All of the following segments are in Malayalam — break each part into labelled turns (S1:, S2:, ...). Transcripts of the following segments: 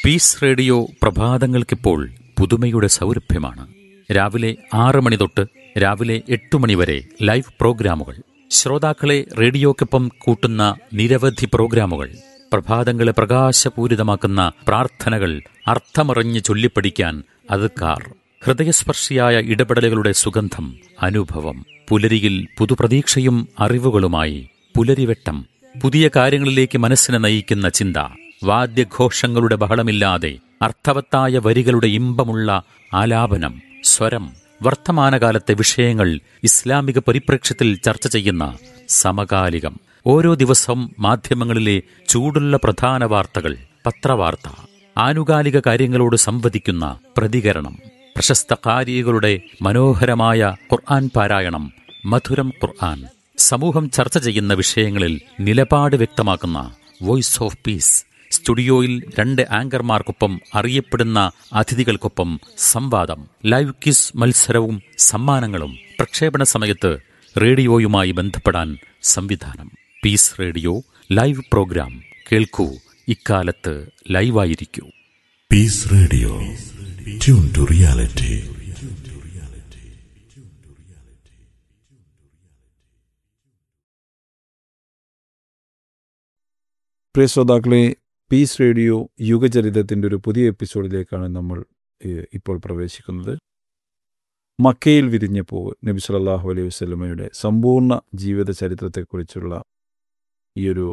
S1: പീസ് റേഡിയോ പ്രഭാതങ്ങൾക്കിപ്പോൾ പുതുമയുടെ സൗരഭ്യമാണ് രാവിലെ ആറ് മണി തൊട്ട് രാവിലെ എട്ട് മണി വരെ ലൈവ് പ്രോഗ്രാമുകൾ ശ്രോതാക്കളെ റേഡിയോക്കൊപ്പം കൂട്ടുന്ന നിരവധി പ്രോഗ്രാമുകൾ പ്രഭാതങ്ങളെ പ്രകാശപൂരിതമാക്കുന്ന പ്രാർത്ഥനകൾ അർത്ഥമറിഞ്ഞ് ചൊല്ലിപ്പഠിക്കാൻ അതുക്കാർ ഹൃദയസ്പർശിയായ ഇടപെടലുകളുടെ സുഗന്ധം അനുഭവം പുലരിയിൽ പുതുപ്രതീക്ഷയും അറിവുകളുമായി പുലരിവെട്ടം പുതിയ കാര്യങ്ങളിലേക്ക് മനസ്സിനെ നയിക്കുന്ന ചിന്ത വാദ്യഘോഷങ്ങളുടെ ബഹളമില്ലാതെ അർത്ഥവത്തായ വരികളുടെ ഇമ്പമുള്ള ആലാപനം സ്വരം വർത്തമാനകാലത്തെ വിഷയങ്ങൾ ഇസ്ലാമിക പരിപ്രേക്ഷ്യത്തിൽ ചർച്ച ചെയ്യുന്ന സമകാലികം ഓരോ ദിവസവും മാധ്യമങ്ങളിലെ ചൂടുള്ള പ്രധാന വാർത്തകൾ പത്രവാർത്ത ആനുകാലിക കാര്യങ്ങളോട് സംവദിക്കുന്ന പ്രതികരണം പ്രശസ്ത കാരികളുടെ മനോഹരമായ ഖുർആൻ പാരായണം മധുരം ഖുർആൻ സമൂഹം ചർച്ച ചെയ്യുന്ന വിഷയങ്ങളിൽ നിലപാട് വ്യക്തമാക്കുന്ന വോയിസ് ഓഫ് പീസ് സ്റ്റുഡിയോയിൽ രണ്ട് ആങ്കർമാർക്കൊപ്പം അറിയപ്പെടുന്ന അതിഥികൾക്കൊപ്പം സംവാദം ലൈവ് ക്വിസ് മത്സരവും സമ്മാനങ്ങളും പ്രക്ഷേപണ സമയത്ത് റേഡിയോയുമായി ബന്ധപ്പെടാൻ സംവിധാനം പീസ് റേഡിയോ ലൈവ് പ്രോഗ്രാം കേൾക്കൂ ഇക്കാലത്ത് ലൈവായിരിക്കൂ
S2: Peace Radio. Tune to reality.
S3: പ്രിയ ശ്രോതാക്കളെ പീസ് റേഡിയോ യുഗചരിതത്തിൻ്റെ ഒരു പുതിയ എപ്പിസോഡിലേക്കാണ് നമ്മൾ ഏഹ്, ഇപ്പോൾ പ്രവേശിക്കുന്നത് മക്കയിൽ വിരിഞ്ഞ പൂവ് നബി സല്ലല്ലാഹു അലൈഹി വസല്ലമയുടെ സമ്പൂർണ്ണ ജീവിത ചരിത്രത്തെക്കുറിച്ചുള്ള ഈ ഒരു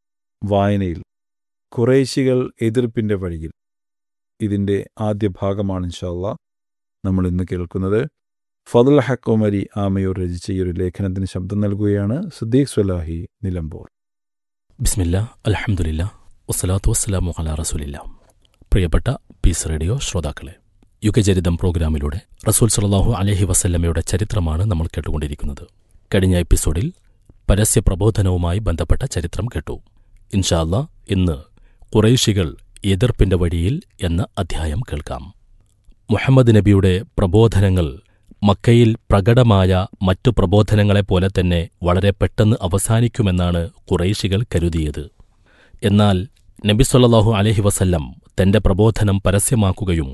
S3: വായനയിൽ കുറേശികൾ എതിർപ്പിൻ്റെ വഴിയിൽ ഇതിൻ്റെ ആദ്യ ഭാഗമാണ് ഇൻഷാല്ല നമ്മൾ ഇന്ന് കേൾക്കുന്നത് ഫതുൽ ഹക്കുമരി ആമയൂർ രചിച്ച ഈ ഒരു ലേഖനത്തിന് ശബ്ദം നൽകുകയാണ് സുദ്ദീഖ് സ്വലാഹി നിലമ്പൂർ
S4: ബിസ്മില്ല അലഹമുല്ല വസ്സലാത്തു വസ്സലാമു അല റസൂലില്ല പ്രിയപ്പെട്ട പീസ് റേഡിയോ ശ്രോതാക്കളെ യുഗചരിതം പ്രോഗ്രാമിലൂടെ റസൂൽ സലാഹു അലഹി വസല്ലമയുടെ ചരിത്രമാണ് നമ്മൾ കേട്ടുകൊണ്ടിരിക്കുന്നത് കഴിഞ്ഞ എപ്പിസോഡിൽ പരസ്യ പ്രബോധനവുമായി ബന്ധപ്പെട്ട ചരിത്രം കേട്ടു ഇൻഷാല്ല ഇന്ന് കുറേശികൾ എതിർപ്പിന്റെ വഴിയിൽ എന്ന അധ്യായം കേൾക്കാം മുഹമ്മദ് നബിയുടെ പ്രബോധനങ്ങൾ മക്കയിൽ പ്രകടമായ മറ്റു പ്രബോധനങ്ങളെപ്പോലെ തന്നെ വളരെ പെട്ടെന്ന് അവസാനിക്കുമെന്നാണ് കുറേശികൾ കരുതിയത് എന്നാൽ നബി സല്ലല്ലാഹു അലൈഹി വസല്ലം തന്റെ പ്രബോധനം പരസ്യമാക്കുകയും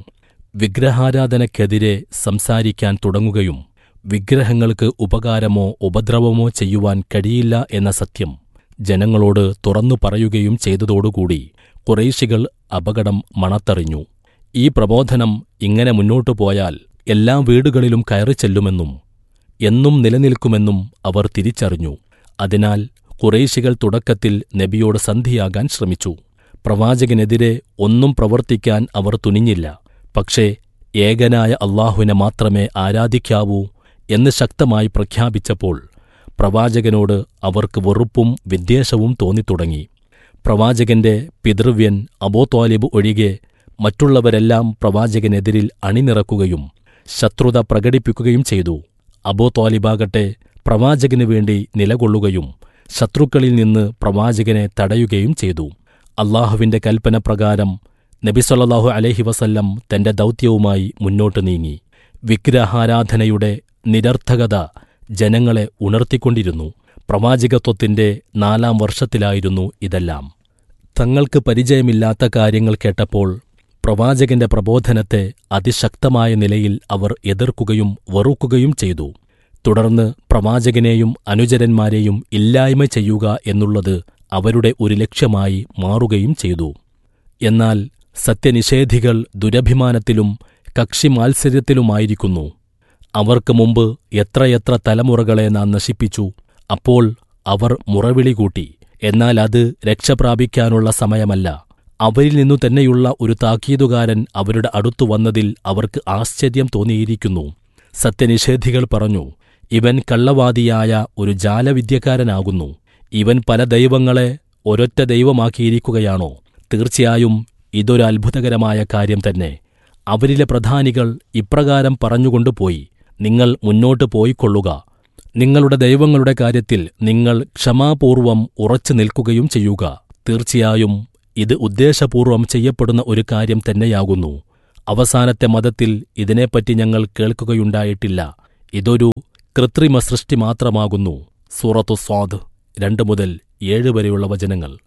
S4: വിഗ്രഹാരാധനയ്ക്കെതിരെ സംസാരിക്കാൻ തുടങ്ങുകയും വിഗ്രഹങ്ങൾക്ക് ഉപകാരമോ ഉപദ്രവമോ ചെയ്യുവാൻ കഴിയില്ല എന്ന സത്യം ജനങ്ങളോട് തുറന്നു പറയുകയും ചെയ്തതോടുകൂടി കുറേശികൾ അപകടം മണത്തറിഞ്ഞു ഈ പ്രബോധനം ഇങ്ങനെ മുന്നോട്ടു പോയാൽ എല്ലാ വീടുകളിലും കയറി ചെല്ലുമെന്നും എന്നും നിലനിൽക്കുമെന്നും അവർ തിരിച്ചറിഞ്ഞു അതിനാൽ കുറേശികൾ തുടക്കത്തിൽ നബിയോട് സന്ധിയാകാൻ ശ്രമിച്ചു പ്രവാചകനെതിരെ ഒന്നും പ്രവർത്തിക്കാൻ അവർ തുനിഞ്ഞില്ല പക്ഷേ ഏകനായ അള്ളാഹുവിനെ മാത്രമേ ആരാധിക്കാവൂ എന്ന് ശക്തമായി പ്രഖ്യാപിച്ചപ്പോൾ പ്രവാചകനോട് അവർക്ക് വെറുപ്പും വിദ്വേഷവും തോന്നിത്തുടങ്ങി പ്രവാചകന്റെ പിതൃവ്യൻ അബോത്വാലിബ് ഒഴികെ മറ്റുള്ളവരെല്ലാം പ്രവാചകനെതിരിൽ അണിനിറക്കുകയും ശത്രുത പ്രകടിപ്പിക്കുകയും ചെയ്തു അബോ ത്വാലിബാകട്ടെ പ്രവാചകനു വേണ്ടി നിലകൊള്ളുകയും ശത്രുക്കളിൽ നിന്ന് പ്രവാചകനെ തടയുകയും ചെയ്തു അള്ളാഹുവിന്റെ കൽപ്പന പ്രകാരം നബിസൊല്ലാഹു അലഹി വസല്ലം തന്റെ ദൗത്യവുമായി മുന്നോട്ടു നീങ്ങി വിഗ്രഹാരാധനയുടെ നിരർത്ഥകത ജനങ്ങളെ ഉണർത്തിക്കൊണ്ടിരുന്നു പ്രവാചകത്വത്തിന്റെ നാലാം വർഷത്തിലായിരുന്നു ഇതെല്ലാം തങ്ങൾക്ക് പരിചയമില്ലാത്ത കാര്യങ്ങൾ കേട്ടപ്പോൾ പ്രവാചകന്റെ പ്രബോധനത്തെ അതിശക്തമായ നിലയിൽ അവർ എതിർക്കുകയും വെറുക്കുകയും ചെയ്തു തുടർന്ന് പ്രവാചകനെയും അനുചരന്മാരെയും ഇല്ലായ്മ ചെയ്യുക എന്നുള്ളത് അവരുടെ ഒരു ലക്ഷ്യമായി മാറുകയും ചെയ്തു എന്നാൽ സത്യനിഷേധികൾ ദുരഭിമാനത്തിലും കക്ഷിമാത്സര്യത്തിലുമായിരിക്കുന്നു അവർക്ക് മുമ്പ് എത്രയെത്ര തലമുറകളെ നാം നശിപ്പിച്ചു അപ്പോൾ അവർ മുറവിളി കൂട്ടി എന്നാൽ അത് രക്ഷപ്രാപിക്കാനുള്ള സമയമല്ല അവരിൽ നിന്നു തന്നെയുള്ള ഒരു താക്കീതുകാരൻ അവരുടെ അടുത്തു വന്നതിൽ അവർക്ക് ആശ്ചര്യം തോന്നിയിരിക്കുന്നു സത്യനിഷേധികൾ പറഞ്ഞു ഇവൻ കള്ളവാദിയായ ഒരു ജാലവിദ്യക്കാരനാകുന്നു ഇവൻ പല ദൈവങ്ങളെ ഒരൊറ്റ ദൈവമാക്കിയിരിക്കുകയാണോ തീർച്ചയായും ഇതൊരു അത്ഭുതകരമായ കാര്യം തന്നെ അവരിലെ പ്രധാനികൾ ഇപ്രകാരം പറഞ്ഞുകൊണ്ടുപോയി നിങ്ങൾ മുന്നോട്ട് പോയിക്കൊള്ളുക നിങ്ങളുടെ ദൈവങ്ങളുടെ കാര്യത്തിൽ നിങ്ങൾ ക്ഷമാപൂർവം ഉറച്ചു നിൽക്കുകയും ചെയ്യുക തീർച്ചയായും ഇത് ഉദ്ദേശപൂർവം ചെയ്യപ്പെടുന്ന ഒരു കാര്യം തന്നെയാകുന്നു അവസാനത്തെ മതത്തിൽ ഇതിനെപ്പറ്റി ഞങ്ങൾ കേൾക്കുകയുണ്ടായിട്ടില്ല ഇതൊരു കൃത്രിമ സൃഷ്ടി മാത്രമാകുന്നു സൂറത്തു സ്വാദ് രണ്ട് മുതൽ ഏഴ് വരെയുള്ള വചനങ്ങൾ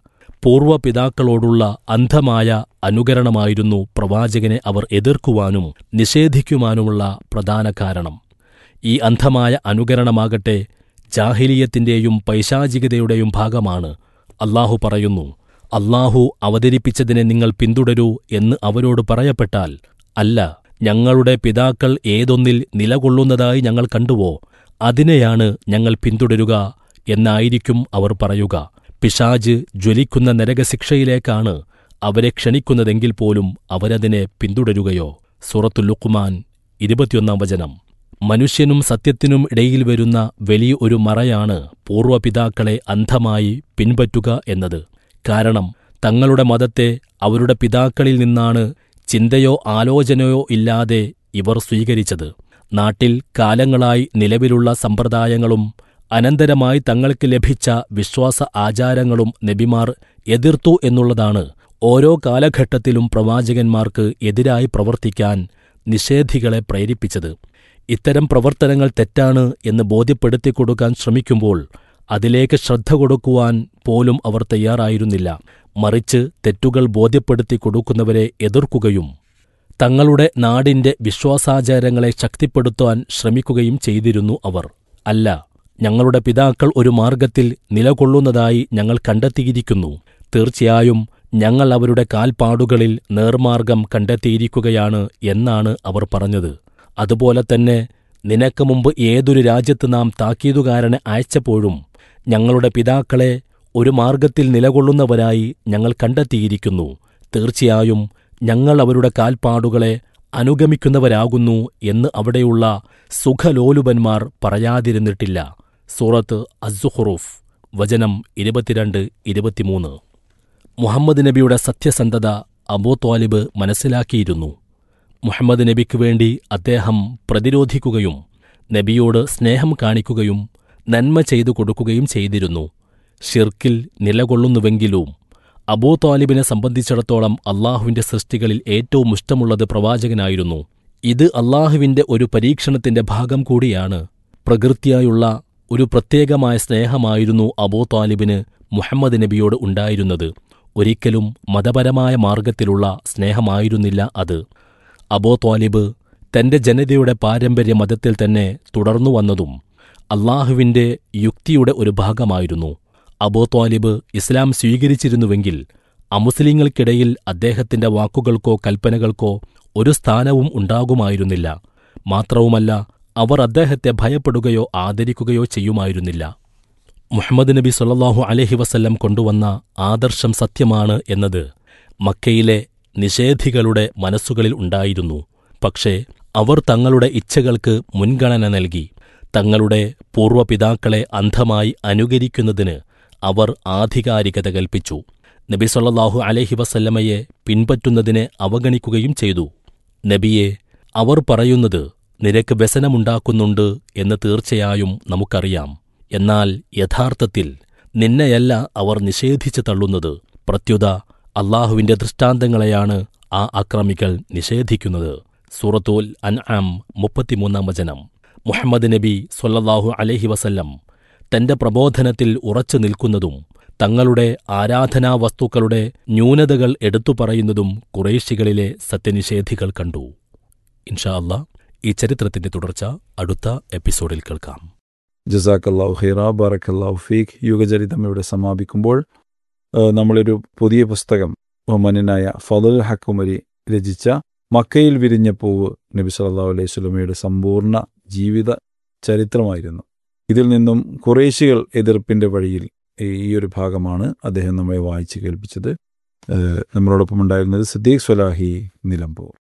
S4: പൂർവ്വപിതാക്കളോടുള്ള അന്ധമായ അനുകരണമായിരുന്നു പ്രവാചകനെ അവർ എതിർക്കുവാനും നിഷേധിക്കുവാനുമുള്ള പ്രധാന കാരണം ഈ അന്ധമായ അനുകരണമാകട്ടെ ജാഹിലീയത്തിന്റെയും പൈശാചികതയുടെയും ഭാഗമാണ് അല്ലാഹു പറയുന്നു അല്ലാഹു അവതരിപ്പിച്ചതിനെ നിങ്ങൾ പിന്തുടരൂ എന്ന് അവരോട് പറയപ്പെട്ടാൽ അല്ല ഞങ്ങളുടെ പിതാക്കൾ ഏതൊന്നിൽ നിലകൊള്ളുന്നതായി ഞങ്ങൾ കണ്ടുവോ അതിനെയാണ് ഞങ്ങൾ പിന്തുടരുക എന്നായിരിക്കും അവർ പറയുക പിശാജ് ജ്വലിക്കുന്ന നരകശിക്ഷയിലേക്കാണ് അവരെ ക്ഷണിക്കുന്നതെങ്കിൽ പോലും അവരതിനെ പിന്തുടരുകയോ സൂറത്തുൽ ലുഖ്മാൻ ഇരുപത്തിയൊന്നാം വചനം മനുഷ്യനും സത്യത്തിനും ഇടയിൽ വരുന്ന വലിയ ഒരു മറയാണ് പൂർവ്വപിതാക്കളെ അന്ധമായി പിൻപറ്റുക എന്നത് കാരണം തങ്ങളുടെ മതത്തെ അവരുടെ പിതാക്കളിൽ നിന്നാണ് ചിന്തയോ ആലോചനയോ ഇല്ലാതെ ഇവർ സ്വീകരിച്ചത് നാട്ടിൽ കാലങ്ങളായി നിലവിലുള്ള സമ്പ്രദായങ്ങളും അനന്തരമായി തങ്ങൾക്ക് ലഭിച്ച വിശ്വാസ ആചാരങ്ങളും നബിമാർ എതിർത്തു എന്നുള്ളതാണ് ഓരോ കാലഘട്ടത്തിലും പ്രവാചകന്മാർക്ക് എതിരായി പ്രവർത്തിക്കാൻ നിഷേധികളെ പ്രേരിപ്പിച്ചത് ഇത്തരം പ്രവർത്തനങ്ങൾ തെറ്റാണ് എന്ന് ബോധ്യപ്പെടുത്തിക്കൊടുക്കാൻ ശ്രമിക്കുമ്പോൾ അതിലേക്ക് ശ്രദ്ധ കൊടുക്കുവാൻ പോലും അവർ തയ്യാറായിരുന്നില്ല മറിച്ച് തെറ്റുകൾ ബോധ്യപ്പെടുത്തി കൊടുക്കുന്നവരെ എതിർക്കുകയും തങ്ങളുടെ നാടിന്റെ വിശ്വാസാചാരങ്ങളെ ശക്തിപ്പെടുത്താൻ ശ്രമിക്കുകയും ചെയ്തിരുന്നു അവർ അല്ല ഞങ്ങളുടെ പിതാക്കൾ ഒരു മാർഗത്തിൽ നിലകൊള്ളുന്നതായി ഞങ്ങൾ കണ്ടെത്തിയിരിക്കുന്നു തീർച്ചയായും ഞങ്ങൾ അവരുടെ കാൽപ്പാടുകളിൽ നേർമാർഗം കണ്ടെത്തിയിരിക്കുകയാണ് എന്നാണ് അവർ പറഞ്ഞത് അതുപോലെ തന്നെ നിനക്ക് മുമ്പ് ഏതൊരു രാജ്യത്ത് നാം താക്കീതുകാരനെ അയച്ചപ്പോഴും ഞങ്ങളുടെ പിതാക്കളെ ഒരു മാർഗത്തിൽ നിലകൊള്ളുന്നവരായി ഞങ്ങൾ കണ്ടെത്തിയിരിക്കുന്നു തീർച്ചയായും ഞങ്ങൾ അവരുടെ കാൽപ്പാടുകളെ അനുഗമിക്കുന്നവരാകുന്നു എന്ന് അവിടെയുള്ള സുഖലോലുപന്മാർ പറയാതിരുന്നിട്ടില്ല സൂറത്ത് അസുഹുറൂഫ് വചനം ഇരുപത്തിരണ്ട് ഇരുപത്തിമൂന്ന് മുഹമ്മദ് നബിയുടെ സത്യസന്ധത അബൂ ത്വാലിബ് മനസ്സിലാക്കിയിരുന്നു മുഹമ്മദ് നബിക്ക് വേണ്ടി അദ്ദേഹം പ്രതിരോധിക്കുകയും നബിയോട് സ്നേഹം കാണിക്കുകയും നന്മ ചെയ്തു കൊടുക്കുകയും ചെയ്തിരുന്നു ഷിർക്കിൽ നിലകൊള്ളുന്നുവെങ്കിലും അബൂ താലിബിനെ സംബന്ധിച്ചിടത്തോളം അള്ളാഹുവിന്റെ സൃഷ്ടികളിൽ ഏറ്റവും ഇഷ്ടമുള്ളത് പ്രവാചകനായിരുന്നു ഇത് അള്ളാഹുവിന്റെ ഒരു പരീക്ഷണത്തിന്റെ ഭാഗം കൂടിയാണ് പ്രകൃതിയായുള്ള ഒരു പ്രത്യേകമായ സ്നേഹമായിരുന്നു അബൂ താലിബിന് മുഹമ്മദ് നബിയോട് ഉണ്ടായിരുന്നത് ഒരിക്കലും മതപരമായ മാർഗത്തിലുള്ള സ്നേഹമായിരുന്നില്ല അത് അബോ ത്വാലിബ് തന്റെ ജനതയുടെ പാരമ്പര്യ മതത്തിൽ തന്നെ തുടർന്നു വന്നതും അള്ളാഹുവിന്റെ യുക്തിയുടെ ഒരു ഭാഗമായിരുന്നു അബോ ത്വാലിബ് ഇസ്ലാം സ്വീകരിച്ചിരുന്നുവെങ്കിൽ അമുസ്ലിങ്ങൾക്കിടയിൽ അദ്ദേഹത്തിന്റെ വാക്കുകൾക്കോ കൽപ്പനകൾക്കോ ഒരു സ്ഥാനവും ഉണ്ടാകുമായിരുന്നില്ല മാത്രവുമല്ല അവർ അദ്ദേഹത്തെ ഭയപ്പെടുകയോ ആദരിക്കുകയോ ചെയ്യുമായിരുന്നില്ല മുഹമ്മദ് നബി സൊല്ലാഹു അലഹി വസല്ലം കൊണ്ടുവന്ന ആദർശം സത്യമാണ് എന്നത് മക്കയിലെ നിഷേധികളുടെ മനസ്സുകളിൽ ഉണ്ടായിരുന്നു പക്ഷേ അവർ തങ്ങളുടെ ഇച്ഛകൾക്ക് മുൻഗണന നൽകി തങ്ങളുടെ പൂർവ്വപിതാക്കളെ അന്ധമായി അനുകരിക്കുന്നതിന് അവർ ആധികാരികത കൽപ്പിച്ചു നബി സൊല്ലാഹു അലഹി വസല്ലമയെ പിൻപറ്റുന്നതിനെ അവഗണിക്കുകയും ചെയ്തു നബിയെ അവർ പറയുന്നത് നിനക്ക് വ്യസനമുണ്ടാക്കുന്നുണ്ട് എന്ന് തീർച്ചയായും നമുക്കറിയാം എന്നാൽ യഥാർത്ഥത്തിൽ നിന്നെയല്ല അവർ നിഷേധിച്ചു തള്ളുന്നത് പ്രത്യുത അള്ളാഹുവിന്റെ ദൃഷ്ടാന്തങ്ങളെയാണ് ആ അക്രമികൾ നിഷേധിക്കുന്നത് സൂറത്തുൽ അൻആം മുപ്പത്തിമൂന്നാം വചനം മുഹമ്മദ് നബി സൊല്ലാഹു അലഹി വസല്ലം തന്റെ പ്രബോധനത്തിൽ ഉറച്ചു നിൽക്കുന്നതും തങ്ങളുടെ ആരാധനാ വസ്തുക്കളുടെ ന്യൂനതകൾ എടുത്തു പറയുന്നതും കുറേശികളിലെ സത്യനിഷേധികൾ കണ്ടു ഇൻഷാ അല്ലാ ഈ ചരിത്രത്തിന്റെ തുടർച്ച അടുത്ത എപ്പിസോഡിൽ കേൾക്കാം
S3: ജസാക്കല്ലാഹു ഖൈറ ബാറക്കല്ലാഹു ഫീഖ് യുഗചരിതം ഇവിടെ സമാപിക്കുമ്പോൾ ഏഹ്, നമ്മളൊരു പുതിയ പുസ്തകം ബഹുമാന്യനായ ഫതുൽ ഹക്കുമരി രചിച്ച മക്കയിൽ വിരിഞ്ഞ പൂവ് നബി സല്ലല്ലാഹു അലൈഹി സ്വലമയുടെ സമ്പൂർണ്ണ ജീവിത ചരിത്രമായിരുന്നു ഇതിൽ നിന്നും കുറേശികൾ എതിർപ്പിന്റെ വഴിയിൽ ഈ ഒരു ഭാഗമാണ് അദ്ദേഹം നമ്മെ വായിച്ചു കേൾപ്പിച്ചത് ഏഹ്, നമ്മളോടൊപ്പം ഉണ്ടായിരുന്നത് സിദ്ദീഖ് സ്വലാഹി നിലമ്പൂർ